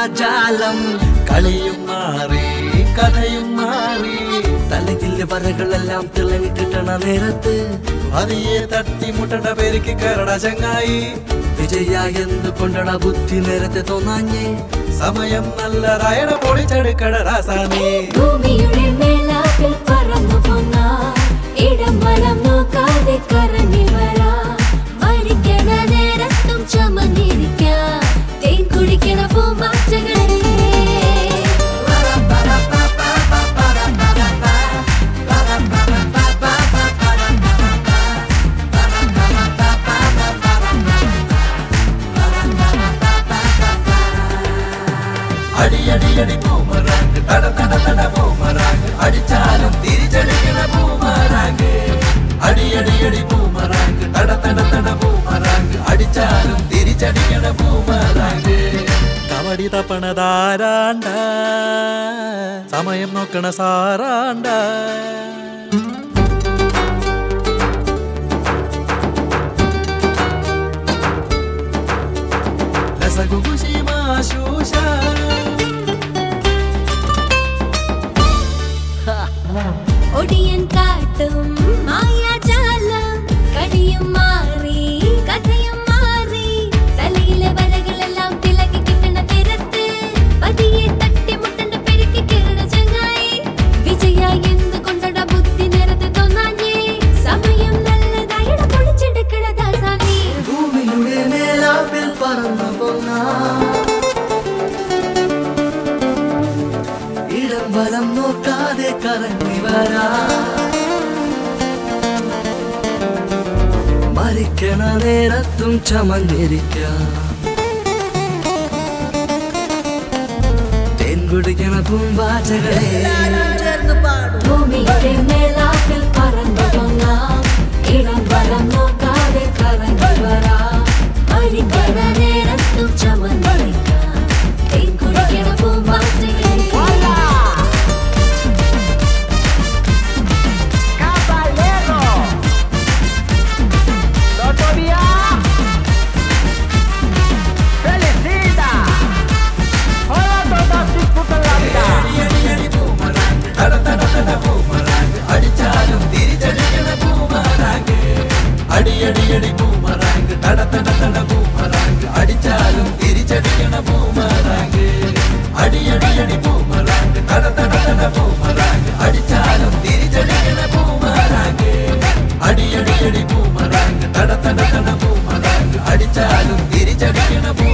മായാജാലം കളിയും മാറി കഥയും മാറി തലകില് വരകളെല്ലാം തിളങ്ങിട്ടിട്ടണ നേരത്ത് അതിയെ തട്ടിമുട്ടണ പേരിക്ക് കയറട ചങ്ങായി വിജയ എന്ത് കൊണ്ടട ബുദ്ധി നേരത്തെ തോന്നാഞ്ഞേ സമയം നല്ല റയണ പൊളിച്ചെടുക്കട രാസാനേ ഭൂമിയുടെ മേലാപ്പിൽ പറന്നു പോന്ന ഇടം വലം നോക്കാതെ കറങ്ങി വരാ മരിക്കണ നേരത്തും ചമന്നിരിക്കാം തേൻ കുടിക്കണ പൂമാറ്റകളെ അടിയടിയടി ബൂമറാങ്ക് തട തട തട ബൂമറാങ്ക് അടിച്ചാലും തിരിച്ചടിക്കണ ബൂമറാങ്ക് അടിയടിയടി ബൂമറാങ്ക് തട തട തട ബൂമറാങ്ക് അടിച്ചാലും തിരിച്ചടിക്കണ ബൂമറാങ്ക് കബഡി തപ്പണതാരാണ്ട സമയം നോക്കണ സാറാണ്ട രസകുകുശിമാശൂഷ ഒടിയൻ കാട്ടും മായാജാലം കടിയും മാറി കഥയും മാറി തലയിലെ വരകളെല്ലാം തിളങ്ങി കിട്ടണ തിരത്ത് പതിയെ തട്ടി മുട്ടണ്ട പെരുക്കി കിരണ ചങ്ങായി വിജയ എന്ത് കൊണ്ടട ബുദ്ധി നേരത്തെ തോന്നാഞ്ഞേ സമയം നല്ലതായിട പൊളിച്ചെടുക്കണ ദാസാനേ ഭൂമിയുടെ മേലാപ്പിൽ പറന്നു പോന്ന ഇടം വലം നോക്കാതെ കറങ്ങി വരാ മരിക്കണ നേരത്തും ചമഞ്ഞിരിക്കാം തേൻ കുടിക്കണ പൂമ്പാറ്റകളെ ഭൂമിയുടെ മേലാപ്പിൽ പറന്നു പോന്ന ഇടം വലം നോക്കാതെ കറങ്ങി വരാ മരിക്കണ നേരത്തും ചമന്നിരിക്കാം തേൻ കുടിക്കണ പൂമ്പാറ്റകളെ Caballero. Doctoría. Felicita. Hola, todos disfrutan la vida. അടിയടി ബൂമറാങ്ക് തട തട തട ബൂമറാങ്ക് അടിച്ചാലും തിരിച്ചടിക്കണ ബൂമറാങ്ക് അടിയടിയടി ബൂമറാങ്ക് തട തട തട ബൂമറാങ്ക് അടിച്ചാലും തിരിച്ചടിക്കണ ബൂമറാങ്ക് അടിയടിയടി ബൂമറാങ്ക് തട തട തട ബൂമറാങ്ക് അടിച്ചാലും തിരിച്ചടിക്കണ ബൂമറാങ്ക് അടിയടിയടി ബൂമറാങ്ക് തട തട തട ബൂമറാങ്ക് അടിച്ചാലും തിരിച്ചടിക്കണ ബൂമറാങ്ക്